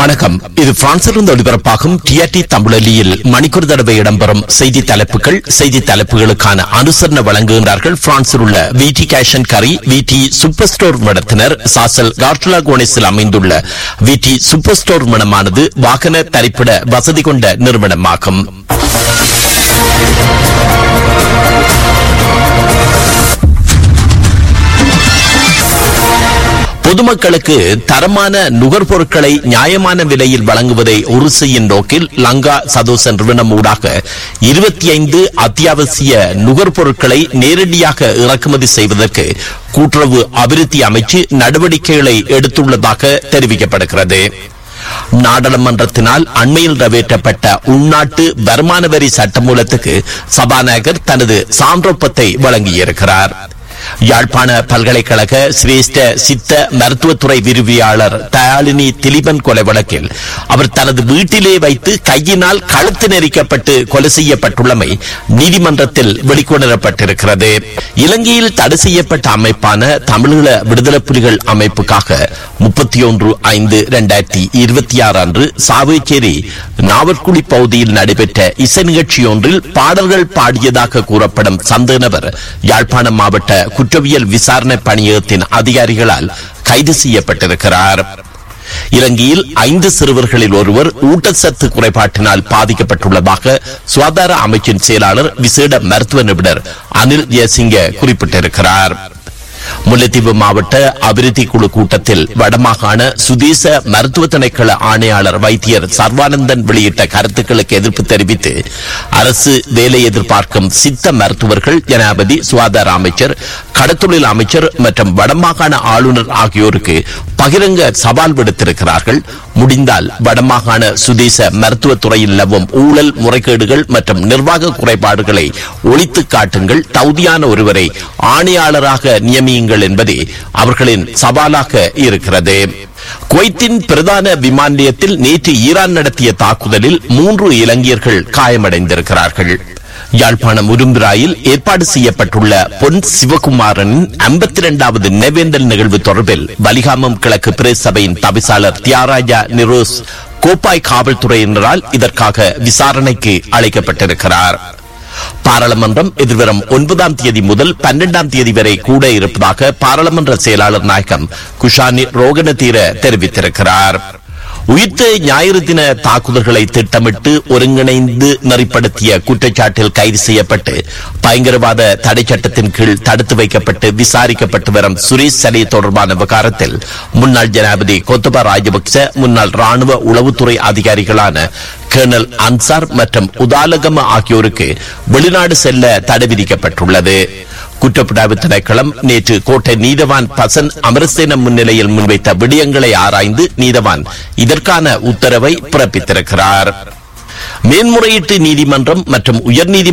வணக்கம் இது பிரான்சிலிருந்து ஒளிபரப்பாகும் டிஆர்டி தமிழொலியில் மணிக்கூர் தடவை இடம்பெறும் செய்தி தலைப்புகள் செய்தி தலைப்புகளுக்கான அனுசரணை வழங்குகின்றார்கள் பிரான்சில் உள்ள விடி கேஷன் கரி விடி சூப்பர் ஸ்டோர் மடத்தினர் சாசல் கார்டுலா கோனிஸில் அமைந்துள்ள விடி சூப்பர் ஸ்டோர் மடமானது வாகன தரிப்பிட வசதி கொண்ட நிறுவனமாகும் பொதுமக்களுக்கு தரமான நுகர்பொருட்களை நியாயமான விலையில் வழங்குவதை உறுதி செய்யும் நோக்கில் லங்கா சதோச நிறுவனம் ஊடாக இருபத்தி ஐந்து அத்தியாவசிய நுகர்பொருட்களை நேரடியாக இறக்குமதி செய்வதற்கு கூட்டுறவு அபிவிருத்தி அமைச்சு நடவடிக்கைகளை எடுத்துள்ளதாக தெரிவிக்கப்படுகிறது நாடாளுமன்றத்தினால் அண்மையில் நிறைவேற்றப்பட்ட உள்நாட்டு வருமான வரி சட்டமூலத்துக்கு சபாநாயகர் தனது சான்றொப்பத்தை வழங்கியிருக்கிறார் யாழ்ப்பாண பல்கலைக்கழக சிரேஷ்ட சித்த மருத்துவத்துறை விரிவியாளர் தயாளினி திலீபன் கொலை வழக்கில் அவர் தனது வீட்டிலே வைத்து கையினால் கழுத்து நெரிக்கப்பட்டு கொலை செய்யப்பட்டுள்ளமை நீதிமன்றத்தில் வெளிக்கொணரப்பட்டிருக்கிறது இலங்கையில் தடை செய்யப்பட்ட அமைப்பான தமிழீழ விடுதலை புலிகள் அமைப்புக்காக முப்பத்தி ஒன்று ஐந்து இரண்டாயிரத்தி இருபத்தி ஆறு அன்று சாவேச்சேரி நாவற்குழி பகுதியில் நடைபெற்ற இசை நிகழ்ச்சி ஒன்றில் பாடல்கள் பாடியதாக கூறப்படும் சந்தேக நபர் யாழ்ப்பாணம் மாவட்ட குற்றவியல் விசாரணை பணியகத்தின் அதிகாரிகளால் கைது செய்யப்பட்டிருக்கிறார் இலங்கையில் ஐந்து சிறுவர்களில் ஒருவர் ஊட்டச்சத்து குறைபாட்டினால் பாதிக்கப்பட்டுள்ளதாக சுகாதார அமைச்சின் செயலாளர் விசேட மருத்துவ நிபுணர் அனில் ஜெயசிங்க குறிப்பிட்டிருக்கிறார் முல்லைத்தீவு மாவட்ட அபிவிருத்தி குழு கூட்டத்தில் வடமாகாண சுதேச மருத்துவ திணைக்கள ஆணையாளர் வைத்தியர் சர்வானந்தன் வெளியிட்ட கருத்துக்களுக்கு எதிர்ப்பு தெரிவித்து அரசு வேலை எதிர்பார்க்கும் சித்த மருத்துவர்கள் ஜனாபதி சுகாதார அமைச்சர் கடத்தொழில் அமைச்சர் மற்றும் வடமாகாண ஆளுநர் ஆகியோருக்கு பகிரங்க சவால் விடுத்திருக்கிறார்கள் முடிந்தால் வடமாகாண சுதேச மருத்துவ துறையில் நிலவும் ஊழல் முறைகேடுகள் மற்றும் நிர்வாக குறைபாடுகளை ஒழித்து காட்டுங்கள் தகுதியான ஒருவரை ஆணையாளராக நியமியுங்கள் என்பதே அவர்களின் சவாலாக இருக்கிறது குவைத்தின் பிரதான விமான நிலையத்தில் நேற்று ஈரான் நடத்திய தாக்குதலில் மூன்று இலங்கையர்கள் காயமடைந்திருக்கிறார்கள் யாழ்ப்பாணம் உரும்பிராயில் ஏற்பாடு செய்யப்பட்டுள்ள பொன் சிவகுமாரனின் ஐம்பத்தி இரண்டாவது நினைவேந்தல் நிகழ்வு தொடர்பில் வலிகாமம் கிழக்கு பிரேஸ் சபையின் தவிசாளர் தியாராஜா நிரோஸ் கோப்பாய் காவல்துறையினரால் இதற்காக விசாரணைக்கு அழைக்கப்பட்டிருக்கிறார் பாராளுமன்றம் எதிர்வரும் ஒன்பதாம் தேதி முதல் பன்னெண்டாம் தேதி வரை கூட இருப்பதாக பாராளுமன்ற செயலாளர் நாயகம் குஷானி ரோகனதீர தெரிவித்திருக்கிறார் உயிர்த்த ஞாயிறு தின தாக்குதல்களை திட்டமிட்டு ஒருங்கிணைந்து நெறிப்படுத்திய குற்றச்சாட்டில் கைது செய்யப்பட்டு பயங்கரவாத தடை சட்டத்தின் கீழ் தடுத்து வைக்கப்பட்டு விசாரிக்கப்பட்டு வரும் சுரேஷ் சலே தொடர்பான விவகாரத்தில் முன்னாள் ஜனாதிபதி கோத்தபா ராஜபக்ச முன்னாள் ராணுவ உளவுத்துறை அதிகாரிகளான கர்னல் அன்சார் மற்றும் உதாலகம ஆகியோருக்கு வெளிநாடு செல்ல தடை விதிக்கப்பட்டுள்ளது குற்றப்புலனாய்வு திணைக்களம் நேற்று கோட்டை நீதவான் பசன் அமரசேன முன்னிலையில் முன்வைத்த விடயங்களை ஆராய்ந்து நீதவான் இதற்கான உத்தரவை பிறப்பித்திருக்கிறார் மேன்முறையீட்டு நீதிமன்றம் மற்றும் உயர்நீதி